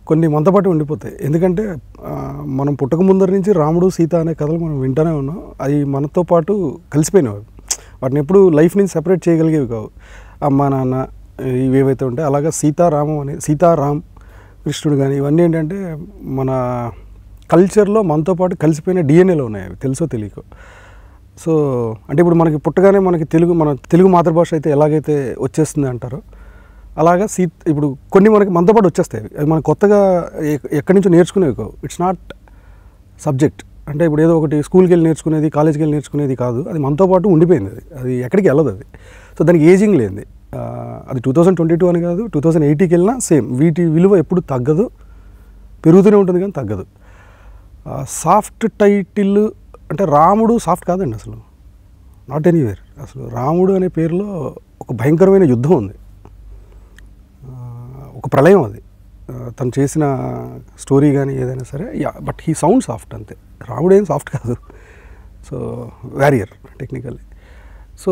కొన్ని మనతో పాటు ఉండిపోతాయి ఎందుకంటే ఆ, మనం పుట్టక ముందర నుంచి రాముడు సీత అనే కథలు మనం వింటూనే ఉన్నాం అవి మనతో పాటు కలిసిపోయినాయి అవి. వాటిని ఎప్పుడు లైఫ్ నుంచి సెపరేట్ చేయగలిగేవి కావు అమ్మ నాన్న ఇవి ఏవైతే ఉంటాయి అలాగా సీతారామం అనే సీతారాం కృష్ణుడు కానీ ఇవన్నీ ఏంటంటే మన కల్చర్లో మనతో పాటు కలిసిపోయిన డిఎన్ఏలో ఉన్నాయి అవి తెలుసో తెలియకో సో అంటే ఇప్పుడు మనకి పుట్టగానే మనకి తెలుగు మన తెలుగు మాతృభాష అయితే ఎలాగైతే వచ్చేస్తుంది అంటారో అలాగా సీ ఇప్పుడు కొన్ని మనకి మనతో పాటు వచ్చేస్తాయి అవి. అది మనం కొత్తగా ఎ- ఎక్కడి నుంచో నేర్చుకునేవి కావు ఇట్స్ నాట్ సబ్జెక్ట్ అంటే ఇప్పుడు ఏదో ఒకటి స్కూల్కి వెళ్ళి నేర్చుకునేది కాలేజ్కి వెళ్ళి నేర్చుకునేది కాదు అది మనతో పాటు ఉండిపోయింది అది అది ఎక్కడికి వెళ్ళదు అది సో దానికి ఏజింగ్ లేనిది ఆ, అది టూ థౌజండ్ ట్వంటీ టూ అని కాదు టూ థౌజండ్ ఎయిటీకి వెళ్ళినా సేమ్ వీటి విలువ ఎప్పుడు తగ్గదు పెరుగుతూనే ఉంటుంది కానీ తగ్గదు సాఫ్ట్ టైటిల్ అంటే రాముడు సాఫ్ట్ కాదండి అసలు నాట్ ఎనీవేర్ అసలు రాముడు అనే పేరులో ఒక భయంకరమైన యుద్ధం ఉంది ఆ, ఒక ప్రళయం అది ఆ, తను చేసిన స్టోరీ కానీ ఏదైనా సరే yeah but he sound soft అంతే రాముడు ఏం సాఫ్ట్ కాదు so warrior technically so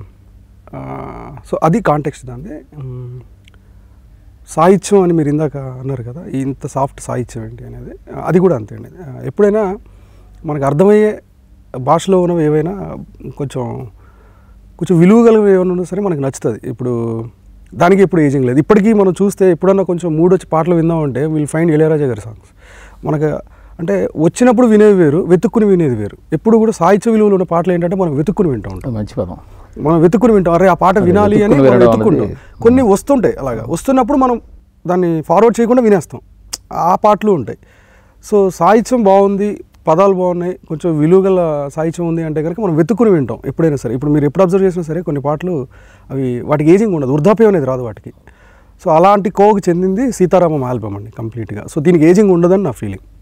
so అది కాంటెక్స్ట్ దాన్ని మ్, సాహిత్యం అని మీరు ఇందాక అన్నారు కదా ఇంత సాఫ్ట్ సాహిత్యం ఏంటి అనేది అది కూడా అంతే అండి ఆ, ఎప్పుడైనా మనకు అర్థమయ్యే భాషలో ఉన్నవి ఏవైనా కొంచెం కొంచెం విలువ కలిగినవి ఏమైనా ఉన్నా సరే మనకు నచ్చుతుంది ఇప్పుడు దానికి ఇప్పుడు ఏజింగ్ లేదు ఇప్పటికీ మనం చూస్తే ఎప్పుడన్నా కొంచెం మూడు వచ్చి పాటలు విందామంటే విల్ ఫైండ్ ఇళయరాజా గారి సాంగ్స్ మనకు అంటే వచ్చినప్పుడు వినేది వేరు వెతుక్కుని వినేది వేరు ఎప్పుడు కూడా సాహిత్య విలువలు ఉన్న పాటలు ఏంటంటే మనం వెతుక్కుని వింటూ ఉంటాం మంచి పదం మనం వెతుక్కుని వింటాం అరే ఆ పాట అదే వినాలి అని వెతుక్కుని మనం వినడం వెతుక్కుంటాం అనేది- కొన్ని వస్తుంటాయి అలాగా వస్తున్నప్పుడు మనం దాన్ని ఫార్వర్డ్ చేయకుండా వినేస్తాం ఆ పాటలు ఉంటాయి సో సాహిత్యం బాగుంది పదాలు బాగున్నాయి కొంచెం విలువగల సాహిత్యం ఉంది అంటే కనుక మనం వెతుక్కుని వింటాం ఎప్పుడైనా సరే ఇప్పుడు మీరు ఎప్పుడు అబ్జర్వ్ చేసినా సరే కొన్ని పాటలు అవి వాటికి ఏజింగ్ ఉండదు వృద్ధాప్యం అనేది రాదు వాటికి సో అలాంటి కోవకు చెందింది సీతారామం ఆల్బమ్ అండి కంప్లీట్గా సో దీనికి ఏజింగ్ ఉండదని నా ఫీలింగ్